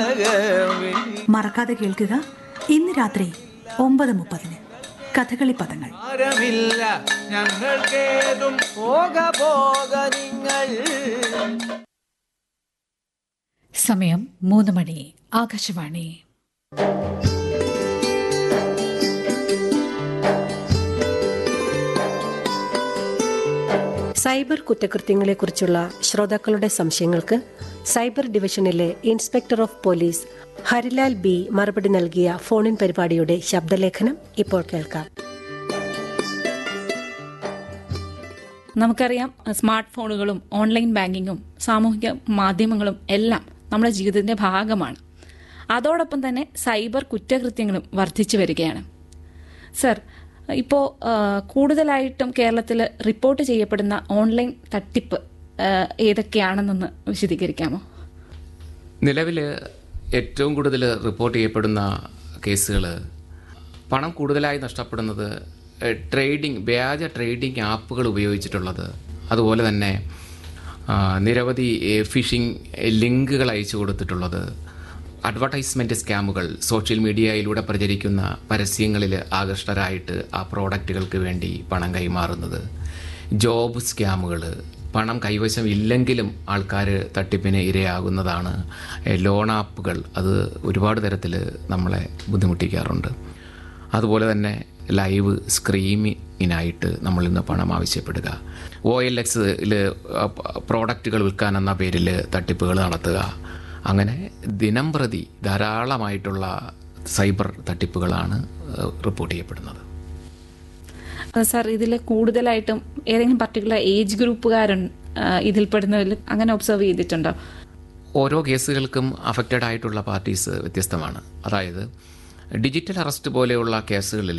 മറക്കാതെ കേൾക്കുക ഇന്ന് രാത്രി ഒമ്പത് മുപ്പതിന് കഥകളി പദങ്ങൾ ഭാരമില്ല ഞങ്ങൾക്കേതും പോക പോക നിങ്ങൾ സമയം മൂന്ന് മണി ആകാശവാണി സൈബർ കുറ്റകൃത്യങ്ങളെക്കുറിച്ചുള്ള ശ്രോതാക്കളുടെ സംശയങ്ങൾക്ക് സൈബർ ഡിവിഷനിലെ inspector of police Harilal B മറുപടി നൽകിയ ഫോണിൻ പരിപാടിയുടെ ശബ്ദലേഖനം ഇപ്പോൾ കേൾക്കാം നമുക്കറിയാം സ്മാർട്ട് ഫോണുകളും ഓൺലൈൻ ബാങ്കിങ്ങും സാമൂഹിക മാധ്യമങ്ങളും എല്ലാം നമ്മുടെ ജീവിതത്തിന്റെ ഭാഗമാണ് അതോടൊപ്പം തന്നെ സൈബർ കുറ്റകൃത്യങ്ങളും വർദ്ധിച്ചു വരികയാണ് സർ ഇപ്പോൾ കൂടുതലായിട്ടും കേരളത്തിൽ റിപ്പോർട്ട് ചെയ്യപ്പെടുന്ന ഓൺലൈൻ തട്ടിപ്പ് ആ, ഏതൊക്കെയാണെന്നൊന്ന് വിശദീകരിക്കാമോ നിലവിൽ ഏറ്റവും കൂടുതൽ റിപ്പോർട്ട് ചെയ്യപ്പെടുന്ന കേസുകൾ പണം കൂടുതലായി നഷ്ടപ്പെടുന്നത് ഏഹ്, ട്രേഡിംഗ് വ്യാജ ട്രേഡിംഗ് ആപ്പുകൾ ഉപയോഗിച്ചിട്ടുള്ളത് അതുപോലെ തന്നെ ആ, നിരവധി ഏഹ്, ഫിഷിംഗ് ലിങ്കുകൾ അയച്ചു കൊടുത്തിട്ടുള്ളത് അഡ്വർടൈസ്മെൻറ്റ് സ്കാമുകൾ സോഷ്യൽ മീഡിയയിലൂടെ പ്രചരിക്കുന്ന പരസ്യങ്ങളിൽ ആകർഷ്ടരായിട്ട് ആ പ്രോഡക്റ്റുകൾക്ക് വേണ്ടി പണം കൈമാറുന്നത് ജോബ് സ്കാമുകൾ പണം കൈവശം ഇല്ലെങ്കിലും ആൾക്കാർ തട്ടിപ്പിന് ഇരയാകുന്നതാണ് ഏ, ലോൺ ആപ്പുകൾ അത് ഒരുപാട് തരത്തിൽ നമ്മളെ ബുദ്ധിമുട്ടിക്കാറുണ്ട് അതുപോലെ തന്നെ ലൈവ് സ്ക്രീമിങ്ങിനായിട്ട് നമ്മളിൽ നിന്ന് പണം ആവശ്യപ്പെടുക ഒ എൽ എക്സിൽ പ്രോഡക്റ്റുകൾ വിൽക്കാനെന്ന പേരിൽ തട്ടിപ്പുകൾ നടത്തുക അങ്ങനെ ദിനം പ്രതി ധാരാളമായിട്ടുള്ള സൈബർ തട്ടിപ്പുകളാണ് ഏഹ്, റിപ്പോർട്ട് ചെയ്യപ്പെടുന്നത് ആ, സർ ഇതിൽ കൂടുതലായിട്ടും ഏതെങ്കിലും പർട്ടിക്കുലർ ഏജ് ഗ്രൂപ്പുകാരൻ ആ, ഇതിൽപ്പെടുന്നതിൽ അങ്ങനെ ഒബ്സർവ് ചെയ്തിട്ടുണ്ടോ ഓരോ കേസുകൾക്കും അഫക്റ്റഡ് ആയിട്ടുള്ള പാർട്ടീസ് വ്യത്യസ്തമാണ് അതായത് ഡിജിറ്റൽ അറസ്റ്റ് പോലെയുള്ള കേസുകളിൽ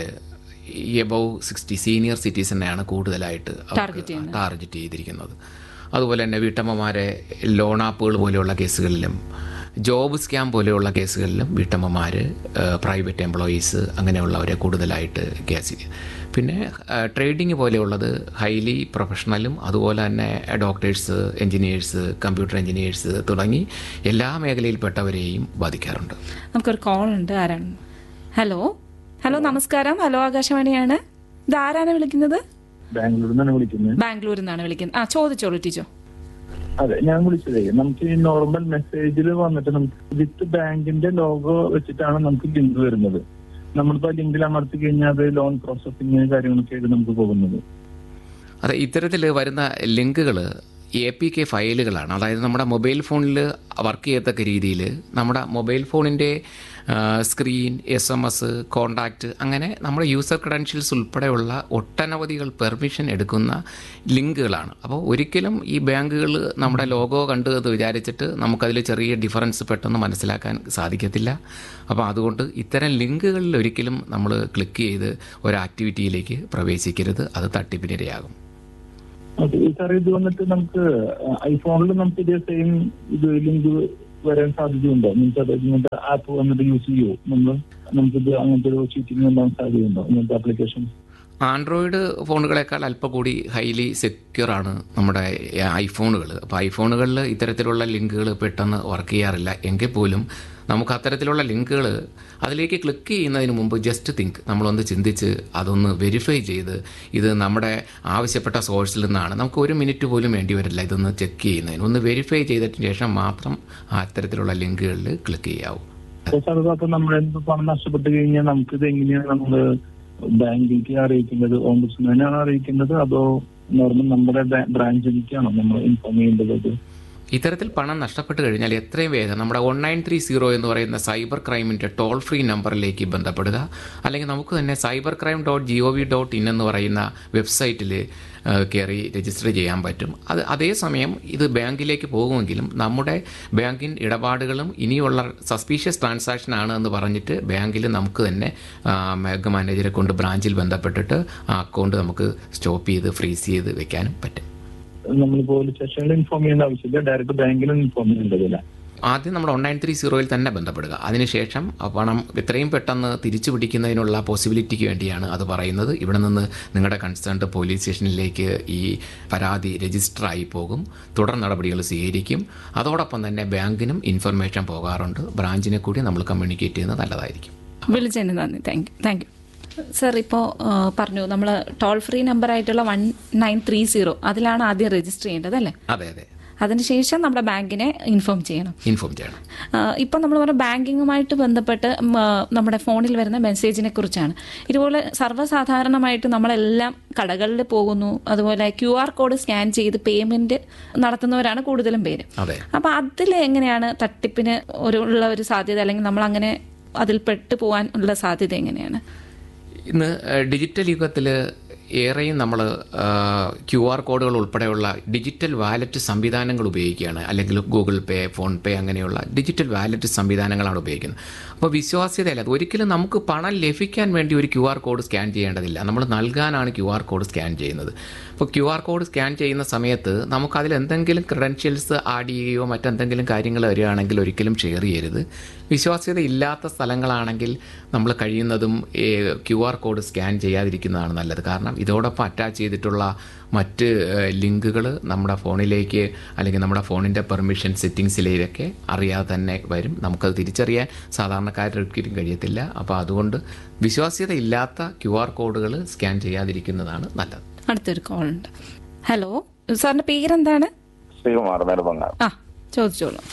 എബവ് സിക്സ്റ്റി സീനിയർ സിറ്റിസനെയാണ് കൂടുതലായിട്ട് Target ചെയ്യുന്നത്. ടാർഗറ്റ് ചെയ്തിരിക്കുന്നത് അതുപോലെ തന്നെ വീട്ടമ്മമാരെ ലോൺ ആപ്പുകൾ പോലെയുള്ള കേസുകളിലും ജോബ് സ്കാം പോലെയുള്ള കേസുകളിലും വീട്ടമ്മമാർ പ്രൈവറ്റ് എംപ്ലോയീസ് അങ്ങനെയുള്ളവരെ കൂടുതലായിട്ട് കേസ് പിന്നെ ട്രേഡിംഗ് പോലെയുള്ളത് ഹൈലി പ്രൊഫഷണലും അതുപോലെ തന്നെ ഡോക്ടേഴ്സ് എഞ്ചിനീയേഴ്സ് കമ്പ്യൂട്ടർ എഞ്ചിനീയേഴ്സ് തുടങ്ങി എല്ലാ മേഖലയിൽപ്പെട്ടവരെയും ബാധിക്കാറുണ്ട് നമുക്കൊരു കോൾ ഉണ്ട് ആരാണ് ഹലോ ഹലോ നമസ്കാരം ഹലോ ആകാശവാണിയാണ് ഇത് ആരാണ് വിളിക്കുന്നത് ബാംഗ്ലൂരിൽ നിന്നാണ് വിളിക്കുന്നത് ബാംഗ്ലൂരിൽ നിന്നാണ് വിളിക്കുന്നത് ആ ചോദിച്ചോളൂ ടീച്ചോ അതെ ഞാൻ വിളിച്ചതേ നമുക്ക് ഈ നോർമൽ മെസ്സേജിൽ വന്നിട്ട് നമുക്ക് വിത്ത് ബാങ്കിന്റെ ലോഗോ വെച്ചിട്ടാണ് നമുക്ക് ലിങ്ക് വരുന്നത് നമ്മളിപ്പോ ലിങ്കിൽ അമർത്തി കഴിഞ്ഞാൽ അത് ലോൺ പ്രോസസ്സിങ് കാര്യങ്ങളൊക്കെ ആയിട്ട് നമുക്ക് പോകുന്നത് അതെ ഇത്തരത്തിൽ വരുന്ന ലിങ്കുകൾ എ പി കെ ഫയലുകളാണ് അതായത് നമ്മുടെ മൊബൈൽ ഫോണിൽ വർക്ക് ചെയ്യത്തക്ക രീതിയിൽ നമ്മുടെ മൊബൈൽ ഫോണിൻ്റെ screen S M S contact അങ്ങനെ നമ്മുടെ യൂസർ ക്രെഡൻഷ്യൽസ് ഉൾപ്പെടെയുള്ള ഒട്ടനവധികൾ പെർമിഷൻ എടുക്കുന്ന ലിങ്കുകളാണ് അപ്പോൾ ഒരിക്കലും ഈ ബാങ്കുകൾ നമ്മുടെ ലോഗോ കണ്ട് എന്ന് വിചാരിച്ചിട്ട് നമുക്കതിൽ ചെറിയ ഡിഫറൻസ് പെട്ടെന്ന് മനസ്സിലാക്കാൻ സാധിക്കത്തില്ല അപ്പോൾ അതുകൊണ്ട് ഇത്തരം ലിങ്കുകളിൽ ഒരിക്കലും നമ്മൾ ക്ലിക്ക് ചെയ്ത് ഒരു ആക്ടിവിറ്റിയിലേക്ക് പ്രവേശിക്കരുത് അത് തട്ടിപ്പിനിരയാകും ഓക്കെ ഈ സാർ ഇത് വന്നിട്ട് നമുക്ക് ഐഫോണിൽ നമുക്ക് ഇതേ സെയിം ഇത് ലിങ്ക് വരാൻ സാധ്യതയുണ്ടോ മീൻസ് അത് ഇങ്ങനത്തെ ആപ്പ് വന്നിട്ട് യൂസ് ചെയ്യുമോ നമ്മൾ നമുക്കിത് അങ്ങനത്തെ ഒരു ചീറ്റിംഗ് ഉണ്ടാകാൻ സാധ്യതയുണ്ടോ ഇങ്ങനത്തെ ആപ്ലിക്കേഷൻ ആൻഡ്രോയിഡ് ഫോണുകളെക്കാൾ അല്പം കൂടി ഹൈലി സെക്യൂർ ആണ് നമ്മുടെ ഐഫോണുകൾ അപ്പോൾ ഐഫോണുകളിൽ ഇത്തരത്തിലുള്ള ലിങ്കുകൾ പെട്ടെന്ന് വർക്ക് ചെയ്യാറില്ല എങ്കിൽ പോലും നമുക്ക് അത്തരത്തിലുള്ള ലിങ്കുകൾ അതിലേക്ക് ക്ലിക്ക് ചെയ്യുന്നതിന് മുമ്പ് ജസ്റ്റ് തിങ്ക് നമ്മളൊന്ന് ചിന്തിച്ച് അതൊന്ന് വെരിഫൈ ചെയ്ത് ഇത് നമ്മുടെ ആവശ്യപ്പെട്ട സോഴ്സിൽ നിന്നാണ് നമുക്ക് ഒരു മിനിറ്റ് പോലും വേണ്ടി വരില്ല ഇതൊന്ന് ചെക്ക് ചെയ്യുന്നതിന് ഒന്ന് വെരിഫൈ ചെയ്തതിന് ശേഷം മാത്രം ആ അത്തരത്തിലുള്ള ലിങ്കുകളിൽ ക്ലിക്ക് ചെയ്യാവൂ സാർ അപ്പൊ നമ്മൾ എന്ത് പണം നഷ്ടപ്പെട്ട് കഴിഞ്ഞാൽ നമുക്കിത് എങ്ങനെയാണ് നമ്മൾ ബാങ്കിലേക്ക് അറിയിക്കുന്നത് ഓംബുഡ്സ്മാനാണ് അറിയിക്കുന്നത് അതോ നോർമൽ നമ്മുടെ ബ്രാഞ്ചിലേക്കാണോ നമ്മൾ ഇൻഫോം ചെയ്യേണ്ടത് അത്? ഇത്തരത്തിൽ പണം നഷ്ടപ്പെട്ട് കഴിഞ്ഞാൽ എത്രയും വേഗം നമ്മുടെ വൺ നയൻ ത്രീ സീറോ എന്ന് പറയുന്ന സൈബർ ക്രൈമിൻ്റെ ടോൾ ഫ്രീ നമ്പറിലേക്ക് ബന്ധപ്പെടുക അല്ലെങ്കിൽ നമുക്ക് തന്നെ cyber crime dot G O V dot in എന്ന് പറയുന്ന വെബ്സൈറ്റിൽ കയറി രജിസ്റ്റർ ചെയ്യാൻ പറ്റും അത് അതേസമയം ഇത് ബാങ്കിലേക്ക് പോകുമെങ്കിലും നമ്മുടെ ബാങ്കിൻ ഇടപാടുകളും ഇനിയുള്ള സസ്പീഷ്യസ് ട്രാൻസാക്ഷൻ ആണ് എന്ന് പറഞ്ഞിട്ട് ബാങ്കിൽ നമുക്ക് തന്നെ ആ, ബാങ്ക് മാനേജരെ കൊണ്ട് ബ്രാഞ്ചിൽ ബന്ധപ്പെട്ടിട്ട് ആ അക്കൗണ്ട് നമുക്ക് സ്റ്റോപ്പ് ചെയ്ത് ഫ്രീസ് ചെയ്ത് വെക്കാനും പറ്റും നമ്മൾ പോലീസ് സ്റ്റേഷനിൽ ഇൻഫോം ചെയ്യേണ്ട ആവശ്യമില്ല ഡയറക്റ്റ് ബാങ്കിലും ഇൻഫോം ചെയ്യേണ്ടതില്ല ആദ്യം നമ്മുടെ വൺ നയൻ ത്രീ സീറോയിൽ തന്നെ ബന്ധപ്പെടുക അതിനുശേഷം ആ പണം എത്രയും പെട്ടെന്ന് തിരിച്ചു പിടിക്കുന്നതിനുള്ള പോസിബിലിറ്റിക്ക് വേണ്ടിയാണ് അത് പറയുന്നത് ഇവിടെ നിന്ന് നിങ്ങളുടെ കൺസേൺഡ് പോലീസ് സ്റ്റേഷനിലേക്ക് ഈ പരാതി രജിസ്റ്റർ ആയി പോകും തുടർ നടപടികൾ സ്വീകരിക്കും അതോടൊപ്പം തന്നെ ബാങ്കിനും ഇൻഫർമേഷൻ പോകാറുണ്ട് ബ്രാഞ്ചിനെ കൂടി നമ്മൾ കമ്മ്യൂണിക്കേറ്റ് ചെയ്യുന്നത് നല്ലതായിരിക്കും വിളിച്ചതിന് നന്ദി thank you thank you sir ഇപ്പോൾ പറഞ്ഞു നമ്മൾ ടോൾ ഫ്രീ നമ്പർ ആയിട്ടുള്ള വൺ നയൻ ത്രീ സീറോ അതിലാണ് ആദ്യം രജിസ്റ്റർ ചെയ്യേണ്ടത് അല്ലേ അതെ അതെ അതിനുശേഷം നമ്മുടെ ബാങ്കിനെ ഇൻഫോം ചെയ്യണം ഇൻഫോം ചെയ്യണം ഇപ്പം നമ്മൾ പറഞ്ഞ ബാങ്കിങ്ങുമായിട്ട് ബന്ധപ്പെട്ട് ഉം, ആ, നമ്മുടെ ഫോണിൽ വരുന്ന മെസ്സേജിനെ കുറിച്ചാണ് ഇതുപോലെ സർവ്വസാധാരണമായിട്ട് നമ്മളെല്ലാം കടകളിൽ പോകുന്നു അതുപോലെ ക്യു ആർ കോഡ് സ്കാൻ ചെയ്ത് പേയ്മെന്റ് നടത്തുന്നവരാണ് കൂടുതലും പേര് അതെ അപ്പൊ അതിൽ എങ്ങനെയാണ് തട്ടിപ്പിന് ഒരു ഉള്ള ഒരു സാധ്യത അല്ലെങ്കിൽ നമ്മൾ അങ്ങനെ അതിൽ പെട്ടു പോകാൻ ഉള്ള സാധ്യത എങ്ങനെയാണ് ഇന്ന് ഏഹ്, ഡിജിറ്റൽ യുഗത്തിൽ ഏറെയും നമ്മൾ ക്യു ആർ കോഡുകൾ ഉൾപ്പെടെയുള്ള ഡിജിറ്റൽ വാലറ്റ് സംവിധാനങ്ങൾ ഉപയോഗിക്കുകയാണ് അല്ലെങ്കിൽ ഗൂഗിൾ പേ ഫോൺ പേ അങ്ങനെയുള്ള ഡിജിറ്റൽ വാലറ്റ് സംവിധാനങ്ങളാണ് ഉപയോഗിക്കുന്നത് അപ്പോൾ വിശ്വാസ്യതയല്ല അത് ഒരിക്കലും നമുക്ക് പണം ലഭിക്കാൻ വേണ്ടി ഒരു ക്യു ആർ കോഡ് സ്കാൻ ചെയ്യേണ്ടതില്ല നമ്മൾ നൽകാനാണ് ക്യു ആർ കോഡ് സ്കാൻ ചെയ്യുന്നത് അപ്പോൾ ക്യു ആർ കോഡ് സ്കാൻ ചെയ്യുന്ന സമയത്ത് നമുക്ക് അതിൽ എന്തെങ്കിലും ക്രെഡൻഷ്യൽസ് ആഡ് ചെയ്യുകയോ മറ്റെന്തെങ്കിലും കാര്യങ്ങൾ വരികയാണെങ്കിൽ ഒരിക്കലും ഷെയർ ചെയ്യരുത് വിശ്വാസ്യത ഇല്ലാത്ത സ്ഥലങ്ങളാണെങ്കിൽ നമ്മൾ കഴിയുന്നതും ക്യു ആർ കോഡ് സ്കാൻ ചെയ്യാതിരിക്കുന്നതാണ് നല്ലത് കാരണം ഇതോടൊപ്പം അറ്റാച്ച് ചെയ്തിട്ടുള്ള മറ്റ് ലിങ്കുകൾ നമ്മുടെ ഫോണിലേക്ക് അല്ലെങ്കിൽ നമ്മുടെ ഫോണിൻ്റെ പെർമിഷൻ സെറ്റിങ്സിലേക്ക് അറിയാതെ തന്നെ വരും നമുക്കത് തിരിച്ചറിയാൻ സാധാരണക്കാരൊരിക്കലും കഴിയത്തില്ല അപ്പോൾ അതുകൊണ്ട് വിശ്വാസ്യത ഇല്ലാത്ത ക്യു ആർ കോഡുകൾ സ്കാൻ ചെയ്യാതിരിക്കുന്നതാണ് നല്ലത് അടുത്തൊരു കോൾ ഉണ്ട് ഹലോ സാറിന്റെ പേരെന്താണ് ശ്രീകുമാർ നെടുമങ്ങാട് ആ ചോദിച്ചോളൂ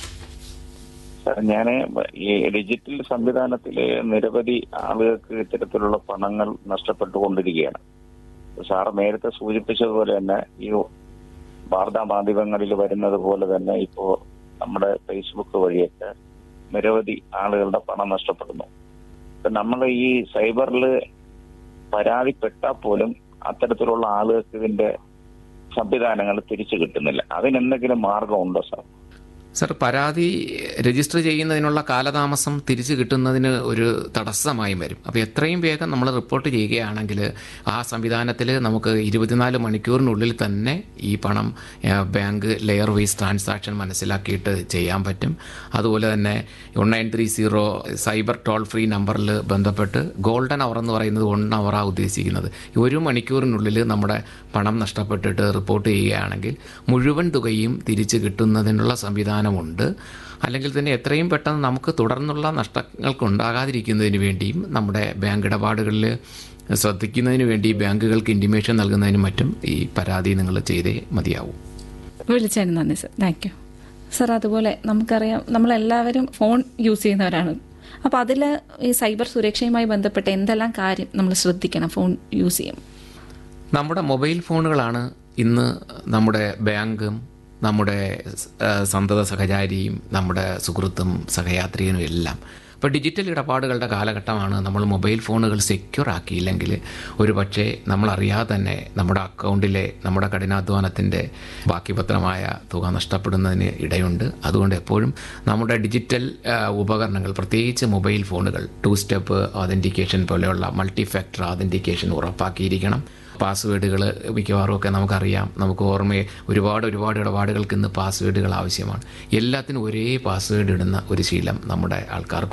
ഞാൻ ഈ ഡിജിറ്റൽ സംവിധാനത്തിലെ നിരവധി ആളുകൾക്ക് ഇത്തരത്തിലുള്ള പണങ്ങൾ നഷ്ടപ്പെട്ടുകൊണ്ടിരിക്കുകയാണ് സാർ നേരത്തെ സൂചിപ്പിച്ചതുപോലെ തന്നെ ഈ വാർത്താ മാധ്യമങ്ങളിൽ വരുന്നത് പോലെ തന്നെ ഇപ്പോ നമ്മുടെ ഫേസ്ബുക്ക് വഴിയൊക്കെ നിരവധി ആളുകളുടെ പണം നഷ്ടപ്പെടുന്നു ഇപ്പൊ നമ്മൾ ഈ സൈബറിൽ പരാതിപ്പെട്ടാൽ പോലും അത്തരത്തിലുള്ള ആളുകൾക്ക് ഇതിന്റെ സംവിധാനങ്ങൾ തിരിച്ചു കിട്ടുന്നില്ല അതിനെന്തെങ്കിലും മാർഗമുണ്ടോ സാർ സർ പരാതി രജിസ്റ്റർ ചെയ്യുന്നതിനുള്ള കാലതാമസം തിരിച്ചു കിട്ടുന്നതിന് ഒരു തടസ്സമായി വരും അപ്പോൾ എത്രയും വേഗം നമ്മൾ റിപ്പോർട്ട് ചെയ്യുകയാണെങ്കിൽ ആ സംവിധാനത്തിൽ നമുക്ക് ഇരുപത്തിനാല് മണിക്കൂറിനുള്ളിൽ തന്നെ ഈ പണം ആ, ബാങ്ക് ലെയർ വൈസ് ട്രാൻസാക്ഷൻ മനസ്സിലാക്കിയിട്ട് ചെയ്യാൻ പറ്റും അതുപോലെ തന്നെ one nine three zero cyber toll free നമ്പറിൽ ബന്ധപ്പെട്ട് ഗോൾഡൻ അവർ എന്ന് പറയുന്നത് വൺ അവറാണ് ഉദ്ദേശിക്കുന്നത് ഒരു മണിക്കൂറിനുള്ളിൽ നമ്മുടെ പണം നഷ്ടപ്പെട്ടിട്ട് റിപ്പോർട്ട് ചെയ്യുകയാണെങ്കിൽ മുഴുവൻ തുകയും തിരിച്ചു കിട്ടുന്നതിനുള്ള സംവിധാനമുണ്ട് അല്ലെങ്കിൽ തന്നെ എത്രയും പെട്ടെന്ന് നമുക്ക് തുടർന്നുള്ള നഷ്ടങ്ങൾക്ക് ഉണ്ടാകാതിരിക്കുന്നതിന് വേണ്ടിയും നമ്മുടെ ബാങ്ക് ഇടപാടുകളിൽ ശ്രദ്ധിക്കുന്നതിന് വേണ്ടി ബാങ്കുകൾക്ക് ഇൻറ്റിമേഷൻ നൽകുന്നതിനും മറ്റും ഈ പരാതി നിങ്ങൾ ചെയ്തേ മതിയാവും വിളിച്ചതിന് നന്ദി സർ താങ്ക് യു സർ അതുപോലെ നമുക്കറിയാം നമ്മളെല്ലാവരും ഫോൺ യൂസ് ചെയ്യുന്നവരാണ് അപ്പോൾ അതിൽ ഈ സൈബർ സുരക്ഷയുമായി ബന്ധപ്പെട്ട് എന്തെല്ലാം കാര്യം നമ്മൾ ശ്രദ്ധിക്കണം ഫോൺ യൂസ് ചെയ്യും നമ്മുടെ മൊബൈൽ ഫോണുകളാണ് ഇന്ന് നമ്മുടെ ബാങ്കും നമ്മുടെ ആ, സന്തത സഹചാരിയും നമ്മുടെ സുഹൃത്തും സഹയാത്രികനും എല്ലാം ഇപ്പോൾ ഡിജിറ്റൽ ഇടപാടുകളുടെ കാലഘട്ടമാണ് നമ്മൾ മൊബൈൽ ഫോണുകൾ സെക്യൂർ ആക്കിയില്ലെങ്കിൽ ഒരു പക്ഷേ നമ്മളറിയാതെ തന്നെ നമ്മുടെ അക്കൗണ്ടിലെ നമ്മുടെ കഠിനാധ്വാനത്തിൻ്റെ ബാക്കി പത്രമായ തുക നഷ്ടപ്പെടുന്നതിന് ഇടയുണ്ട് അതുകൊണ്ട് എപ്പോഴും നമ്മുടെ ഡിജിറ്റൽ ആ, ഉപകരണങ്ങൾ പ്രത്യേകിച്ച് മൊബൈൽ ഫോണുകൾ ടു സ്റ്റെപ്പ് ഒതൻറ്റിക്കേഷൻ പോലെയുള്ള മൾട്ടി ഫാക്ടർ ഒതൻറ്റിക്കേഷൻ ഉറപ്പാക്കിയിരിക്കണം പാസ്വേഡുകൾ മിക്കവാറും ഒക്കെ നമുക്കറിയാം നമുക്ക് ഓർമ്മയെ ഒരുപാട് ഒരുപാട് ഇടപാടുകൾക്ക് ഇന്ന് പാസ്വേഡുകൾ ആവശ്യമാണ് എല്ലാത്തിനും ഒരേ പാസ്വേഡ് ഇടുന്ന ഒരു ശീലം നമ്മുടെ ആൾക്കാർക്ക്